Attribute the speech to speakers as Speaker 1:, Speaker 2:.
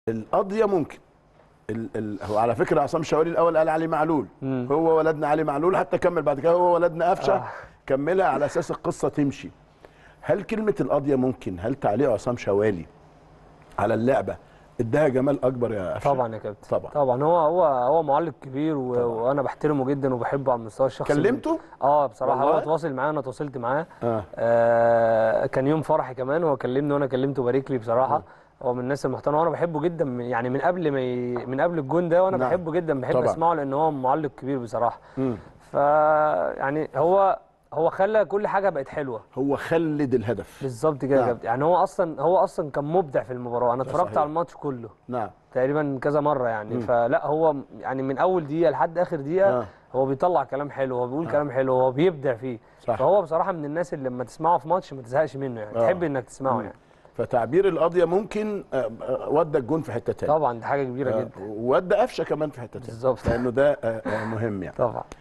Speaker 1: القضيه ممكن ال ال هو على فكره عصام شوالي الاول قال علي معلول
Speaker 2: مم.
Speaker 1: هو ولدنا علي معلول حتى كمل بعد كده هو ولدنا قفشه
Speaker 2: آه.
Speaker 1: كملها على اساس القصه تمشي هل كلمه القضيه ممكن هل تعليق عصام شوالي على اللعبه اداها جمال اكبر يا قفشه
Speaker 2: طبعا يا كابتن
Speaker 1: طبعا.
Speaker 2: طبعا هو هو هو معلق كبير و... وانا بحترمه جدا وبحبه على المستوى الشخصي
Speaker 1: كلمته
Speaker 2: اه بصراحه
Speaker 1: والله؟
Speaker 2: هو تواصل معايا انا تواصلت معاه
Speaker 1: اه
Speaker 2: آه كان يوم فرحي كمان هو كلمني وانا كلمته بارك لي بصراحه هو من الناس المحترمه وانا بحبه جدا من يعني من قبل ما ي... من قبل الجون ده وانا
Speaker 1: نعم.
Speaker 2: بحبه جدا بحب
Speaker 1: طبعا.
Speaker 2: اسمعه لان هو معلق كبير بصراحه
Speaker 1: مم.
Speaker 2: ف يعني هو هو خلى كل حاجه بقت حلوه
Speaker 1: هو خلد الهدف
Speaker 2: بالظبط كده يا
Speaker 1: نعم.
Speaker 2: كابتن يعني هو اصلا هو اصلا كان مبدع في المباراه انا
Speaker 1: ده
Speaker 2: اتفرجت
Speaker 1: صحيح.
Speaker 2: على الماتش كله
Speaker 1: نعم
Speaker 2: تقريبا كذا مره يعني
Speaker 1: مم.
Speaker 2: فلا هو يعني من اول دقيقه لحد اخر دقيقه
Speaker 1: آه.
Speaker 2: هو بيطلع كلام حلو هو بيقول كلام حلو هو بيبدع فيه
Speaker 1: صح.
Speaker 2: فهو بصراحه من الناس اللي لما تسمعه في ماتش ما تزهقش منه يعني
Speaker 1: آه.
Speaker 2: تحب انك تسمعه
Speaker 1: مم.
Speaker 2: يعني
Speaker 1: فتعبير القضيه ممكن آه، آه، ودى الجون في حته تانية
Speaker 2: طبعا دي حاجه كبيره
Speaker 1: آه،
Speaker 2: جدا
Speaker 1: وودى قفشه كمان في حته تانية
Speaker 2: بالظبط.
Speaker 1: لانه ده آه، آه، مهم يعني
Speaker 2: طبعا